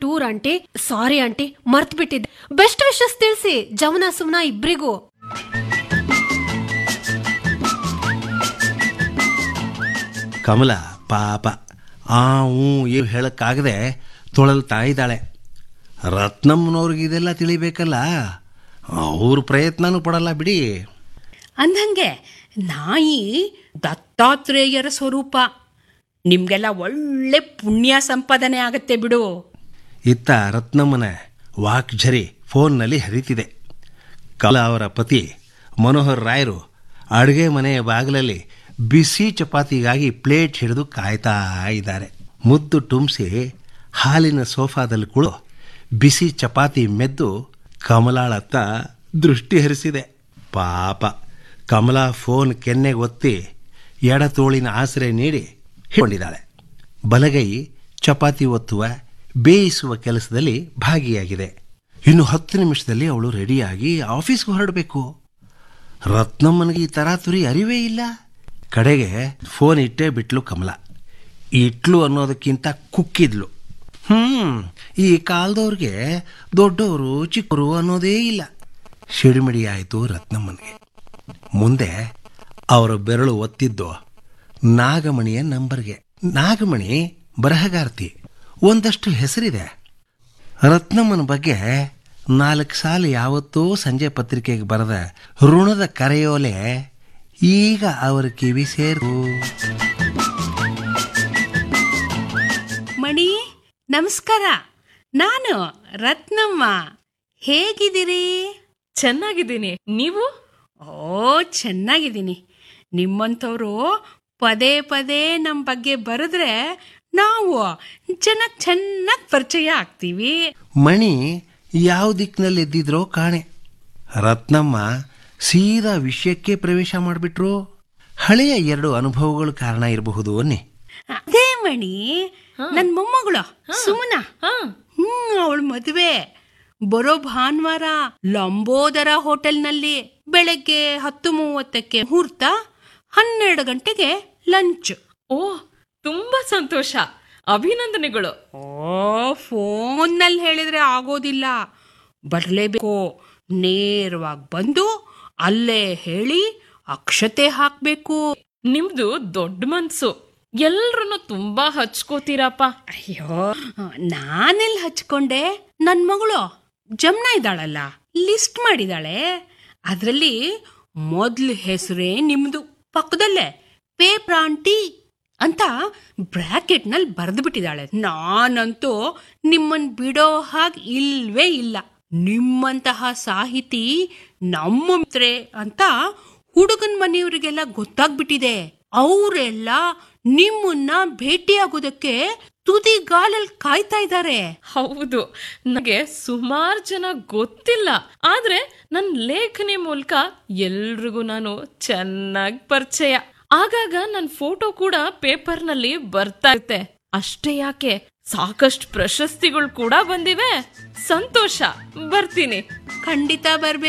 pure aunty sorry aunty ಮರ್ತ್ ಬಿಟ್ಟಿದ್ದೆ best wishes ತಿಳಿಸಿ ಜವನ ಸುಮ್ನ ಇಬ್ರಿಗೂ ಕಮಲ ಪಾಪ ಆ ಹ್ಞೂ ಇವ್ ಹೇಳಕ್ಕಾಗದೆ ತೊಳಲ್ತಾ ಇದ್ದಾಳೆ ರತ್ನಮ್ಮನವ್ರಿಗೆ ಇದೆಲ್ಲ ತಿಳಿಬೇಕಲ್ಲ ಅವ್ರ ಪ್ರಯತ್ನನೂ ಪಡಲ್ಲ ಬಿಡಿ ಅಂದಂಗೆ ನಾಯಿ ದತ್ತಾತ್ರೇಯರ ಸ್ವರೂಪ ನಿಮ್ಗೆಲ್ಲ ಒಳ್ಳೆ ಪುಣ್ಯ ಸಂಪಾದನೆ ಆಗತ್ತೆ ಬಿಡು ಇತ್ತ ರತ್ನಮ್ಮನ ವಾಕ್ಝರಿ ಫೋನ್ನಲ್ಲಿ ಹರಿತಿದೆ ಕಮಲ ಅವರ ಪತಿ ಮನೋಹರ್ ರಾಯರು ಅಡುಗೆ ಮನೆಯ ಬಾಗಿಲಲ್ಲಿ ಬಿಸಿ ಚಪಾತಿಗಾಗಿ ಪ್ಲೇಟ್ ಹಿಡಿದು ಕಾಯ್ತಾ ಇದ್ದಾರೆ ಮುದ್ದು ಟುಂಸಿ ಹಾಲಿನ ಸೋಫಾದಲ್ಲಿ ಕುಳು ಬಿಸಿ ಚಪಾತಿ ಮೆದ್ದು ಕಮಲಾಳತ್ತ ದೃಷ್ಟಿ ಹರಿಸಿದೆ ಪಾಪ ಕಮಲಾ ಫೋನ್ ಕೆನ್ನೆಗೆ ಒತ್ತಿ ಎಡ ತೋಳಿನ ಆಸರೆ ನೀಡಿ ಹಿಡ್ಕೊಂಡಿದ್ದಾಳೆ ಬಲಗೈ ಚಪಾತಿ ಒತ್ತುವ ಬೇಯಿಸುವ ಕೆಲಸದಲ್ಲಿ ಭಾಗಿಯಾಗಿದೆ ಇನ್ನು ಹತ್ತು ನಿಮಿಷದಲ್ಲಿ ಅವಳು ರೆಡಿಯಾಗಿ ಆಫೀಸ್ಗೆ ಹೊರಡಬೇಕು ರತ್ನಮ್ಮನಿಗೆ ಈ ತರಾತುರಿ ಅರಿವೇ ಇಲ್ಲ ಕಡೆಗೆ ಫೋನ್ ಇಟ್ಟೇ ಬಿಟ್ಲು ಕಮಲ ಇಟ್ಲು ಅನ್ನೋದಕ್ಕಿಂತ ಕುಕ್ಕಿದ್ಲು ಹ್ಮ್ ಈ ಕಾಲದವ್ರಿಗೆ ದೊಡ್ಡವರು ಚಿಕ್ಕವರು ಅನ್ನೋದೇ ಇಲ್ಲ ಸಿಡಿಮಿಡಿ ಆಯಿತು ರತ್ನಮ್ಮನಿಗೆ ಮುಂದೆ ಅವರ ಬೆರಳು ಒತ್ತಿದ್ದು ನಾಗಮಣಿಯ ನಂಬರ್ಗೆ ನಾಗಮಣಿ ಬರಹಗಾರ್ತಿ ಒಂದಷ್ಟು ಹೆಸರಿದೆ ರತ್ನಮ್ಮನ ಬಗ್ಗೆ ನಾಲ್ಕು ಸಾಲ ಯಾವತ್ತೋ ಸಂಜೆ ಪತ್ರಿಕೆಗೆ ಬರೆದ ಋಣದ ಕರೆಯೋಲೆ ಈಗ ಅವರ ಕಿವಿ ಸೇರು ಮಣಿ ನಮಸ್ಕಾರ ನಾನು ರತ್ನಮ್ಮ ಹೇಗಿದ್ದೀರಿ ಚೆನ್ನಾಗಿದ್ದೀನಿ ನೀವು ಓ ಚೆನ್ನಾಗಿದ್ದೀನಿ ನಿಮ್ಮಂಥವ್ರು ಪದೇ ಪದೇ ನಮ್ಮ ಬಗ್ಗೆ ಬರೆದ್ರೆ ನಾವು ಜನಕ್ಕೆ ಚೆನ್ನಾಗಿ ಪರಿಚಯ ಆಗ್ತೀವಿ ಮಣಿ ಯಾವ ದಿಕ್ಕಿನಲ್ಲಿ ಎದ್ದಿದ್ರೋ ಕಾಣೆ ರತ್ನಮ್ಮ ಸೀದಾ ವಿಷಯಕ್ಕೆ ಪ್ರವೇಶ ಮಾಡಿಬಿಟ್ರು ಹಳೆಯ ಎರಡು ಅನುಭವಗಳು ಕಾರಣ ಇರಬಹುದು ಅನ್ನಿ ಅದೇ ಮಣಿ ನನ್ನ ಮೊಮ್ಮಗಳು ಸುಮನ ಹಾ ಹ್ಮ್ ಅವಳ ಮದುವೆ ಬರೋ ಭಾನುವಾರ ಲಂಬೋದರ ಹೋಟೆಲ್ನಲ್ಲಿ ಬೆಳಗ್ಗೆ ಹತ್ತು ಮೂವತ್ತಕ್ಕೆ ಮುಹೂರ್ತ ಹನ್ನೆರಡು ಗಂಟೆಗೆ ಲಂಚ್ ಓ ತುಂಬಾ ಸಂತೋಷ ಅಭಿನಂದನೆಗಳು ಓ ಫೋನ್ನಲ್ಲಿ ಹೇಳಿದ್ರೆ ಆಗೋದಿಲ್ಲ ಬರಲೇಬೇಕು ನೇರವಾಗಿ ಬಂದು ಅಲ್ಲೇ ಹೇಳಿ ಅಕ್ಷತೆ ಹಾಕ್ಬೇಕು ನಿಮ್ದು ದೊಡ್ಡ ಮನ್ಸು ಎಲ್ರನ್ನು ತುಂಬಾ ಹಚ್ಕೋತೀರಪ್ಪ ಅಯ್ಯೋ ನಾನೆಲ್ಲಿ ಹಚ್ಕೊಂಡೆ ನನ್ನ ಮಗಳು ಜಮ್ನ ಇದ್ದಾಳಲ್ಲ ಲಿಸ್ಟ್ ಮಾಡಿದಾಳೆ ಅದರಲ್ಲಿ ಮೊದ್ಲು ಹೆಸರೇ ನಿಮ್ದು ಪಕ್ಕದಲ್ಲೇ ಪೇಪ್ರಾಂಟಿ ಅಂತ ಬ್ರಾಕೆಟ್ನಲ್ಲಿ ಬರೆದು ಬಿಟ್ಟಿದ್ದಾಳೆ ನಾನಂತೂ ನಿಮ್ಮನ್ ಬಿಡೋ ಹಾಗೆ ಇಲ್ವೇ ಇಲ್ಲ ನಿಮ್ಮಂತಹ ಸಾಹಿತಿ ನಮ್ಮ ಮಿತ್ರೆ ಅಂತ ಹುಡುಗನ ಮನೆಯವರಿಗೆಲ್ಲ ಗೊತ್ತಾಗ್ಬಿಟ್ಟಿದೆ ಅವರೆಲ್ಲ ನಿಮ್ಮನ್ನ ಭೇಟಿಯಾಗೋದಕ್ಕೆ ತುದಿಗಾಲಲ್ಲಿ ಕಾಯ್ತಾ ಇದ್ದಾರೆ ಹೌದು ನನಗೆ ಸುಮಾರು ಜನ ಗೊತ್ತಿಲ್ಲ ಆದ್ರೆ ನನ್ನ ಲೇಖನಿ ಮೂಲಕ ಎಲ್ರಿಗೂ ನಾನು ಚೆನ್ನಾಗಿ ಪರಿಚಯ ಆಗಾಗ ನನ್ನ ಫೋಟೋ ಕೂಡ ಪೇಪರ್ನಲ್ಲಿ ಬರ್ತಾ ಇರುತ್ತೆ ಅಷ್ಟೇ ಯಾಕೆ ಸಾಕಷ್ಟು ಪ್ರಶಸ್ತಿಗಳು ಕೂಡ ಬಂದಿವೆ ಸಂತೋಷ ಬರ್ತೀನಿ ಖಂಡಿತ ಬರ್ಬೇಕು